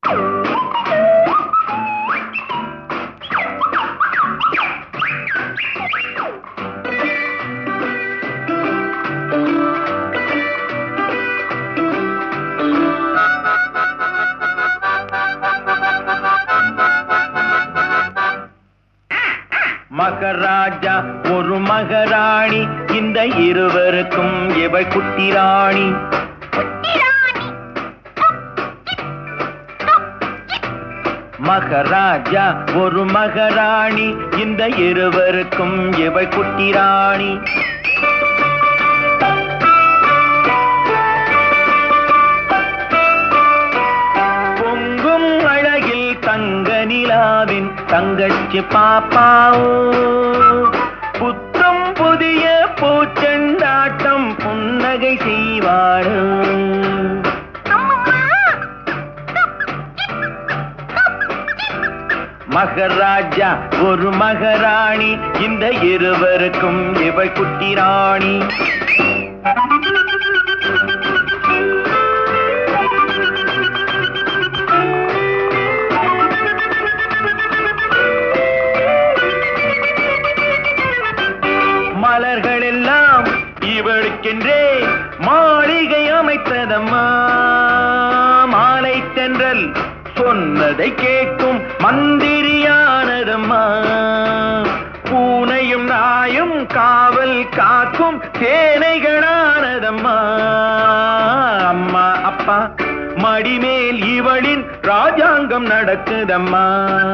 மகராஜா ஒரு மகராணி இந்த இருவருக்கும் இவள் குட்டி ராணி மகராஜா ஒரு மகராணி இந்த இருவருக்கும் இவள் குட்டி ராணி பொங்கும் அழகில் தங்க நிலாவின் தங்கச்சி பாப்பாவோ புத்தம் புதிய பூச்செண்டாட்டம் புன்னகை செய்வாளோ மகராஜா ஒரு மகராணி இந்த இருவருக்கும் இவள் குட்டி ராணி மலர்கள் எல்லாம் இவளுக்கென்றே மாளிகை அமைத்ததம்மா மாலை தென்றல் சொன்னதை கேட்கும் மந்திரியானதம்மா பூனையும் நாயும் காவல் காக்கும் சேனைகளானதம்மா அம்மா அப்பா மடிமேல் இவளின் ராஜாங்கம் நடக்குதம்மா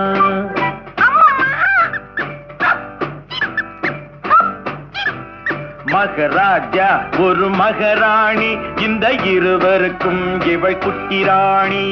மகராஜா ஒரு மகராணி இந்த இருவருக்கும் இவள் குட்டி ராணி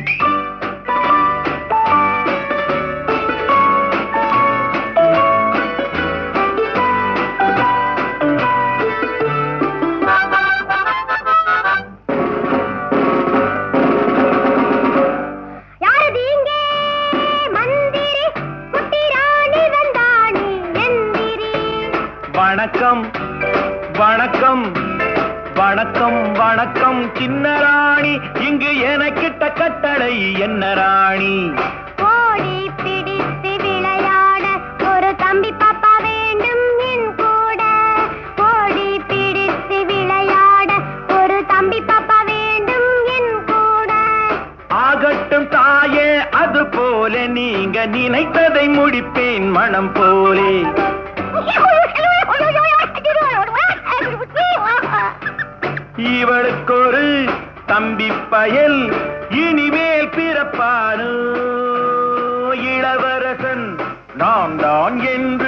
யாரது இங்கே மந்திரி குட்டி ராணி வந்தாணி எந்திரி வணக்கம் வணக்கம் வணக்கம் வணக்கம் சின்ன ராணி இங்கு எனக்கிட்ட கட்டளை என்ன ராணி ஓடி பிடித்து விளையாட ஒரு தம்பி பாப்பா வேண்டும் என் கூட ஓடி பிடித்து விளையாட ஒரு தம்பி பாப்பா வேண்டும் என் கூட ஆகட்டும் தாயே அது போல நீங்க நினைத்ததை முடிப்பேன் மனம் போலே இவளுக்கு ஒரு தம்பி பயல் இனிமேல் பிறப்பானோ இளவரசன் நான் தான் என்று